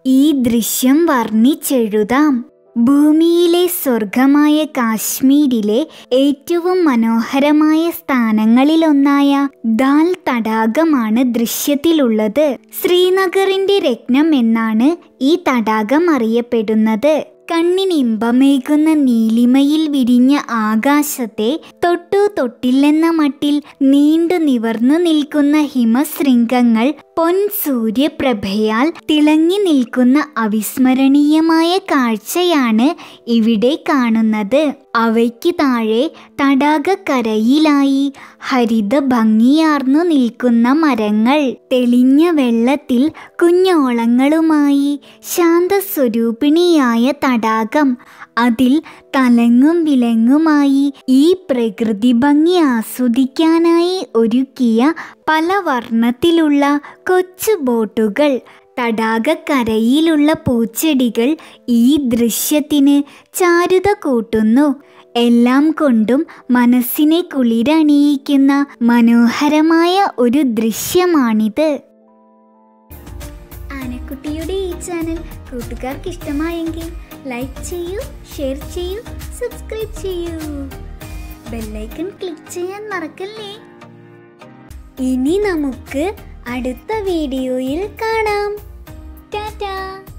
ഈ ദൃശ്യം വർണ്ണിച്ചെഴുതാം ഭൂമിയിലെ സ്വർഗമായ കാശ്മീരിലെ ഏറ്റവും മനോഹരമായ സ്ഥാനങ്ങളിലൊന്നായ ദാൽ തടാകമാണ് ദൃശ്യത്തിലുള്ളത് ശ്രീനഗറിന്റെ രത്നം എന്നാണ് ഈ തടാകം അറിയപ്പെടുന്നത് കണ്ണിനിമ്പമേകുന്ന നീലിമയിൽ വിരിഞ്ഞ ആകാശത്തെ തൊട്ടു തൊട്ടില്ലെന്ന മട്ടിൽ നീണ്ടു നിവർന്നു നിൽക്കുന്ന ഹിമശൃംഗങ്ങൾ പൊൻ സൂര്യപ്രഭയാൽ തിളങ്ങി നിൽക്കുന്ന അവിസ്മരണീയമായ കാഴ്ചയാണ് ഇവിടെ കാണുന്നത് അവയ്ക്ക് താഴെ തടാകക്കരയിലായി ഹരിത ഭംഗിയാർന്നു നിൽക്കുന്ന മരങ്ങൾ തെളിഞ്ഞ വെള്ളത്തിൽ കുഞ്ഞോളങ്ങളുമായി ശാന്തസ്വരൂപിണിയായ തടാകം അതിൽ തലങ്ങും വിലങ്ങുമായി ഈ പ്രകൃതി ഭംഗി ആസ്വദിക്കാനായി ഒരുക്കിയ പല വർണ്ണത്തിലുള്ള കൊച്ചു ബോട്ടുകൾ തടാകക്കരയിലുള്ള പൂച്ചെടികൾ ഈ ദൃശ്യത്തിന് ചാരുത കൂട്ടുന്നു എല്ലാം കൊണ്ടും മനസ്സിനെ കുളിരണിയിക്കുന്ന മനോഹരമായ ഒരു ദൃശ്യമാണിത് ആനക്കുട്ടിയുടെ ഈ ചാനൽ കൂട്ടുകാർക്ക് ഇഷ്ടമായെങ്കിൽ ലൈക്ക് ചെയ്യൂ ഷെയർ ചെയ്യൂ സബ്സ്ക്രൈബ് ചെയ്യൂ ബെല്ലൈക്കൺ ക്ലിക്ക് ചെയ്യാൻ മറക്കല്ലേ ഇനി നമുക്ക് അടുത്ത വീഡിയോയിൽ കാണാം ടാറ്റാ